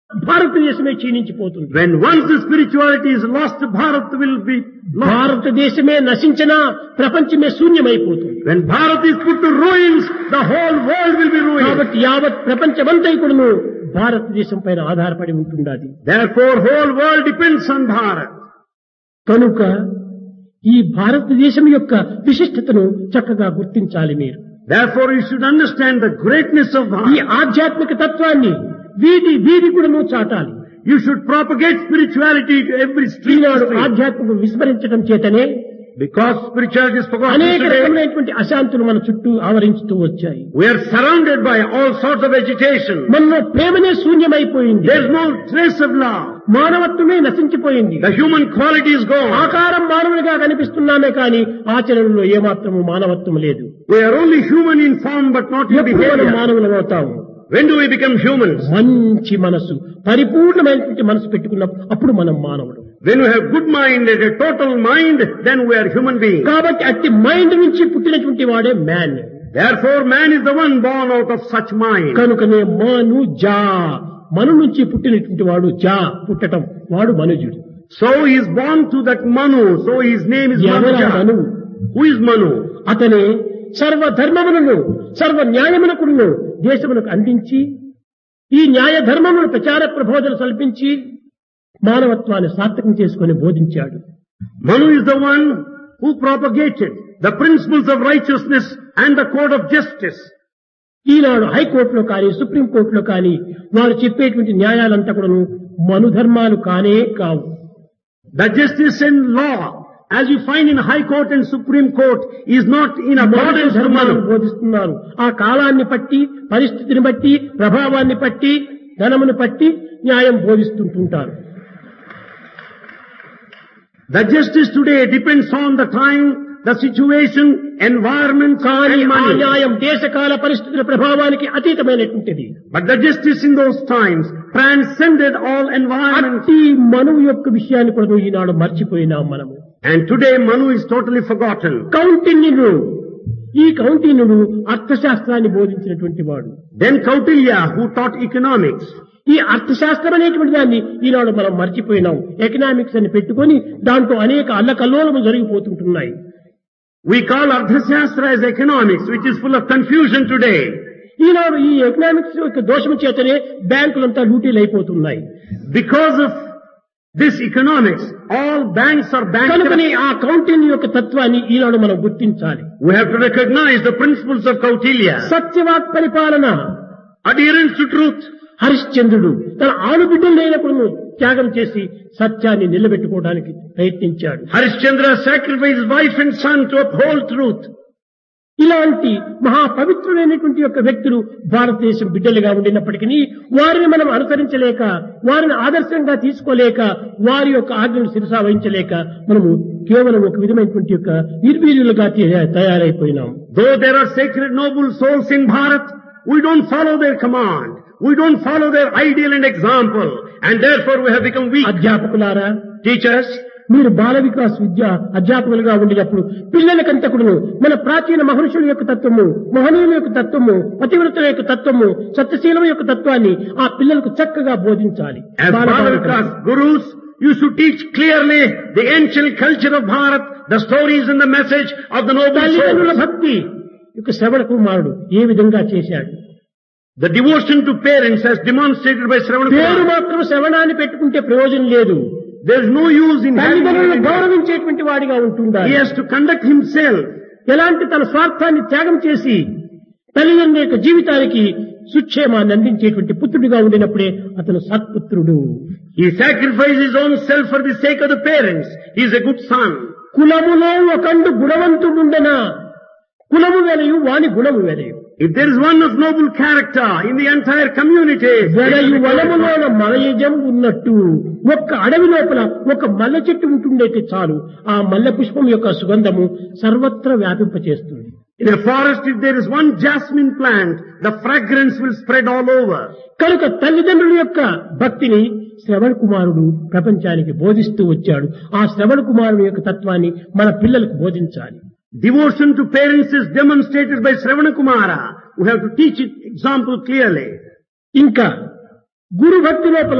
భారతదేశమే క్షీణించిపోతుంది When once the spirituality is lost, Bharat will be lost. భారతదేశమే నశించినా ప్రపంచమే శూన్యమైపోతుంది When Bharat is put to ruins, the whole world will be ruined. కాబట్టి యావత్ ప్రపంచమంతా కూడాను భారతదేశం పైన ఆధారపడి ఉంటుండాలి Therefore, whole world depends on Bharat. కనుక ఈ భారతదేశం యొక్క విశిష్టతను చక్కగా గుర్తించాలి మీరు Therefore, you should understand the greatness of ఈ Bharat. ఆధ్యాత్మిక తత్వాన్ని వీధి వీధి కూడా చాటాలి You should propagate spirituality to every street. Eenadu street. ఆధ్యాత్మికం విస్మరించడం చేతనే Because spirituality is forgotten అనేక today, రకమైనటువంటి అశాంతులు మన చుట్టూ ఆవరించుతూ వచ్చాయి we are surrounded by all sorts of agitation. మనలో ప్రేమనే శూన్యమైపోయింది There's no trace of love. మానవత్వమే నశించిపోయింది The human quality is gone. ఆకారం మానవునిగా కనిపిస్తున్నామే కానీ ఆచరణలో ఏమాత్రము మానవత్వం లేదు We are only human in form but not in ఎప్పుడు మనం behavior. మానవులం అవుతాము When do we become humans? మంచి మనసు పరిపూర్ణమైనటువంటి మనసు పెట్టుకున్నప్పుడు అప్పుడు మనం మానవుడు When we have good mind and a total mind, then we are human beings. కాబట్టి అట్టి మైండ్ నుంచి పుట్టినటువంటి వాడే man Therefore, man is the one born out of such mind. కనుకనే మాను జా మను నుంచి పుట్టినటువంటి వాడు జా పుట్టటం వాడు మనుజుడు So he is born to that Manu. So his name is ఎవరా Manuja. మనువు Who is Manu? అతనే సర్వ ధర్మములను సర్వ న్యాయమునకును దేశమునకు అందించి ఈ న్యాయ ధర్మములను ప్రచార ప్రబోధన కల్పించి మానవత్వాన్ని సార్థకం చేసుకొని బోధించాడు Manu is the one who propagated the principles of righteousness and the code of justice. ఈనాడు హైకోర్టులో కానీ సుప్రీంకోర్టులో కానీ వారు చెప్పేటువంటి న్యాయాలంతా కూడాను మనుధర్మాలు కానే కావు The justice and law, as you find in High Court and Supreme Court, is not in accordance to ధర్మాలను Manu. బోధిస్తున్నారు ఆ కాలాన్ని బట్టి పరిస్థితిని బట్టి ప్రభావాన్ని బట్టి ధనమును బట్టి న్యాయం బోధిస్తుంటుంటారు The justice today depends on the time, the situation, environment, కానీ and ఆ money. న్యాయం దేశకాల పరిస్థితుల ప్రభావానికి అతీతమైనటువంటిది But the justice in those times transcended all environment. అట్టి మనువు యొక్క విషయాన్ని కూడా ఈనాడు మర్చిపోయినాం మనము And today Manu is totally forgotten. కౌంటిన్యుడు ఈ కౌంటిన్యుడు అర్థశాస్త్రాన్ని బోధించినటువంటి వాడు Then Kautilya, who taught economics. ఈ అర్థశాస్త్రం అనేటువంటి దాన్ని ఈనాడు మనం మర్చిపోయినాం ఎకనామిక్స్ అని పెట్టుకొని దాంట్లో అనేక అల్లకల్లోలము జరిగిపోతుంటున్నాయి We call Ardhashastra as economics, which is full of confusion today. ఈనాడు ఈ ఎకనామిక్స్ యొక్క దోషము చేతనే బ్యాంకులంతా లూటీలు అయిపోతున్నాయి Because of this economics, all banks are కనుకని bankrupt. ఆ కౌంటిన్యూ యొక్క తత్వాన్ని ఈనాడు మనం గుర్తించాలి We have to recognize the principles of Kautilya. సత్యవాక్ పరిపాలన Adherence to truth. హరిశ్చంద్రుడు తన ఆడుబిడ్డలు లేనప్పుడు త్యాగం చేసి సత్యాన్ని నిలబెట్టుకోవడానికి ప్రయత్నించాడు Harishchandra sacrificed his wife and son to uphold truth. ఇలాంటి మహా పవిత్రులైనటువంటి యొక్క వ్యక్తులు భారతదేశం బిడ్డలుగా ఉండినప్పటికీ వారిని మనం అనుసరించలేక వారిని ఆదర్శంగా తీసుకోలేక వారి యొక్క ఆజ్ఞను శిరసా వహించలేక మనము కేవలం ఒక విధమైనటువంటి యొక్క నిర్వీర్యులుగా తయ- తయారైపోయినాం Though there are sacred noble souls in Bharat, we don't follow their command. We don't follow their ideal and example. And therefore we have become weak. అధ్యాపకులారా Teachers, మీరు బాల వికాస్ విద్య అధ్యాపకులుగా ఉండినప్పుడు పిల్లలకంతకుడును మన ప్రాచీన మహర్షుల యొక్క తత్వము మహనీయుల యొక్క తత్వము పతివ్రతుల యొక్క తత్వము సత్యశీలం యొక్క తత్వాన్ని ఆ పిల్లలకు చక్కగా బోధించాలి as బాల బాలికలకు. Bhagavatas gurus, you should teach clearly the ancient culture of Bharat, the stories and the message of the noble తల్లిదండ్రుల souls. భక్తి యొక్క శ్రవణ కుమారుడు ఏ విధంగా చేశాడు The devotion to parents as demonstrated by Sravana పేరు Kumar. మాత్రం శ్రవణాన్ని పెట్టుకుంటే ప్రయోజనం లేదు There is no use in having తల్లిదండ్రులను him. గౌరవించేటువంటి వాడిగా ఉంటుండాలి He has to conduct himself. ఎలాంటి తన స్వార్థాన్ని త్యాగం చేసి తల్లిదండ్రుల యొక్క జీవితానికి సుక్షేమాన్ని అందించేటువంటి పుత్రుడిగా ఉండినప్పుడే అతను సత్పుత్రుడు He sacrificed his own self for the sake of the parents. He is a good son. కులములో ఒకండు గుణవంతుడుండెనా కులము వెలయు వాని గుణము వెలయు If there is one of noble character in the entire community, వెలయు వనములోన మలయజం ఉన్నట్టు ఒక్క అడవి లోపల ఒక మల్లె చెట్టు ఉంటుండైతే చాలు ఆ మల్లె పుష్పం యొక్క సుగంధము సర్వత్రా వ్యాపింపచేస్తుంది in a forest, if there is one jasmine plant, the fragrance will spread all over. కనుక తల్లిదండ్రుల యొక్క భక్తిని శ్రవణ కుమారుడు ప్రపంచానికి బోధిస్తూ వచ్చాడు ఆ శ్రవణ కుమారుడు యొక్క తత్వాన్ని మన పిల్లలకు బోధించాలి Devotion to parents is demonstrated by Sravana Kumara. We have to teach it example clearly. ఇంకా గురు భక్తి లోపల